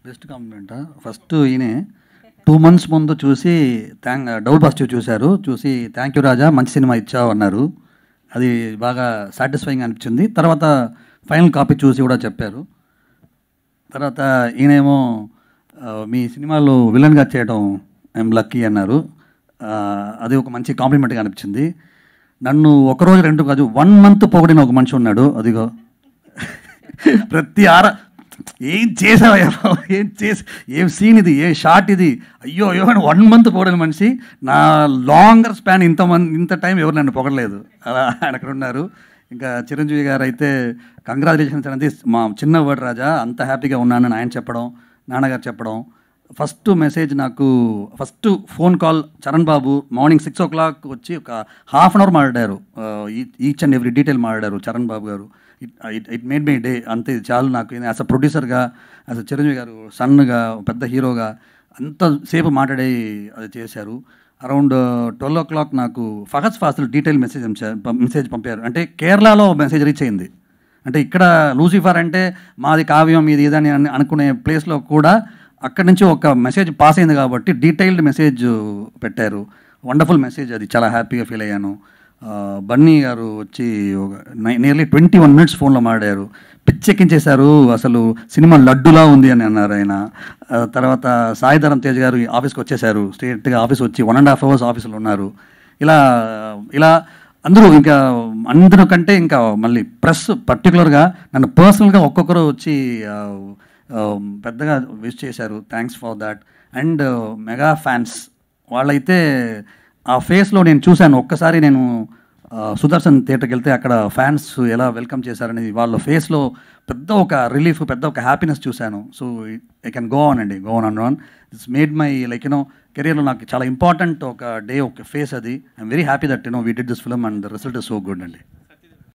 Best compliment first ఈయనే two months ముందు చూసి థ్యాంక్ డబుల్ పాజిటివ్ చూశారు చూసి థ్యాంక్ యూ రాజా మంచి సినిమా ఇచ్చావు అన్నారు అది బాగా సాటిస్ఫైయింగ్ అనిపించింది తర్వాత ఫైనల్ కాపీ చూసి కూడా చెప్పారు తర్వాత ఈయనేమో ఆ, మీ సినిమాలో విలన్గా చేయడం ఐఎమ్ లక్కీ అన్నారు ఆ, అది ఒక మంచి కాంప్లిమెంట్గా అనిపించింది నన్ను ఒకరోజు రెండు కాదు వన్ మంత్ పొగిడిన ఒక మనిషి ఉన్నాడు అదిగో ప్రతి ఆర ఏం చేసావయ్యా బాబు? ఏం చేసి ఏం సీన్ ఇది ఏ షాట్ ఇది అయ్యో అయ్యో అని వన్ మంత్ పొగిడిన మనిషి నా లాంగర్ స్పాన్ ఇంతమంది ఇంత టైం ఎవరు నన్ను పొగడలేదు అలా ఆయన అక్కడ ఉన్నారు ఇంకా చిరంజీవి గారు అయితే కంగ్రాచులేషన్స్ అనేది మా చిన్న వర్డ్ రాజా అంత హ్యాపీగా ఉన్నానని ఆయన చెప్పడం నాన్నగారు చెప్పడం ఫస్ట్ మెసేజ్ నాకు first phone call Charan Babu morning six o'clock వచ్చి ఒక హాఫ్ అన్ అవర్ మాట్లాడారు ఈచ్ అండ్ ఎవ్రీ డీటెయిల్ మాట్లాడారు Charan Babu garu it it made my day అంతే చాలు నాకు యాజ్ అ ప్రొడ్యూసర్గా యాజ్ అ చిరంజీవి గారు సన్గా పెద్ద హీరోగా అంతసేపు మాట్లాడి అది చేశారు అరౌండ్ ట్వెల్వ్ ఓ క్లాక్ నాకు Fahadh Faasil detail message message పంపారు అంటే కేరళలో మెసేజ్ రీచ్ అయింది అంటే ఇక్కడ లూసిఫర్ అంటే మాది కావ్యం ఇది ఇదని అని అనుకునే ప్లేస్లో కూడా అక్కడి నుంచి ఒక మెసేజ్ పాస్ అయింది కాబట్టి డీటెయిల్డ్ మెసేజ్ పెట్టారు వండర్ఫుల్ మెసేజ్ అది చాలా హ్యాపీగా ఫీల్ అయ్యాను ఆ, బన్నీ గారు వచ్చి ఒక నియర్లీ ట్వంటీ వన్ మినిట్స్ ఫోన్లో మాట్లాడారు పిచ్చెక్కించేశారు అసలు సినిమా లడ్డులా ఉంది అని అన్నారు ఆయన ఆ, తర్వాత సాయిధరం తేజ్ గారు ఆఫీస్కి వచ్చేసారు స్ట్రేట్గా ఆఫీస్ వచ్చి వన్ అండ్ హాఫ్ అవర్స్ ఆఫీస్లో ఉన్నారు ఇలా ఇలా అందరూ ఇంకా అందరూ కంటే ఇంకా మళ్ళీ ప్రెస్ పర్టికులర్గా నన్ను పర్సనల్గా ఒక్కొక్కరు వచ్చి ఆ, ఆ, పెద్దగా విష్ చేశారు thanks for that and mega fans వాళ్ళైతే ఆ ఫేస్లో నేను చూశాను ఒక్కసారి నేను ఆ, సుదర్శన్ థియేటర్కి వెళ్తే అక్కడ ఫ్యాన్స్ ఎలా వెల్కమ్ చేశారనేది వాళ్ళ ఫేస్లో పెద్ద ఒక రిలీఫ్ పెద్ద ఒక హ్యాపీనెస్ చూశాను so I can go on అండి go on and on it's made my like you know కెరియర్లో నాకు చాలా ఇంపార్టెంట్ ఒక డే ఒక ఫేస్ అది I'm very happy that you know we did this film and the result is so good అండి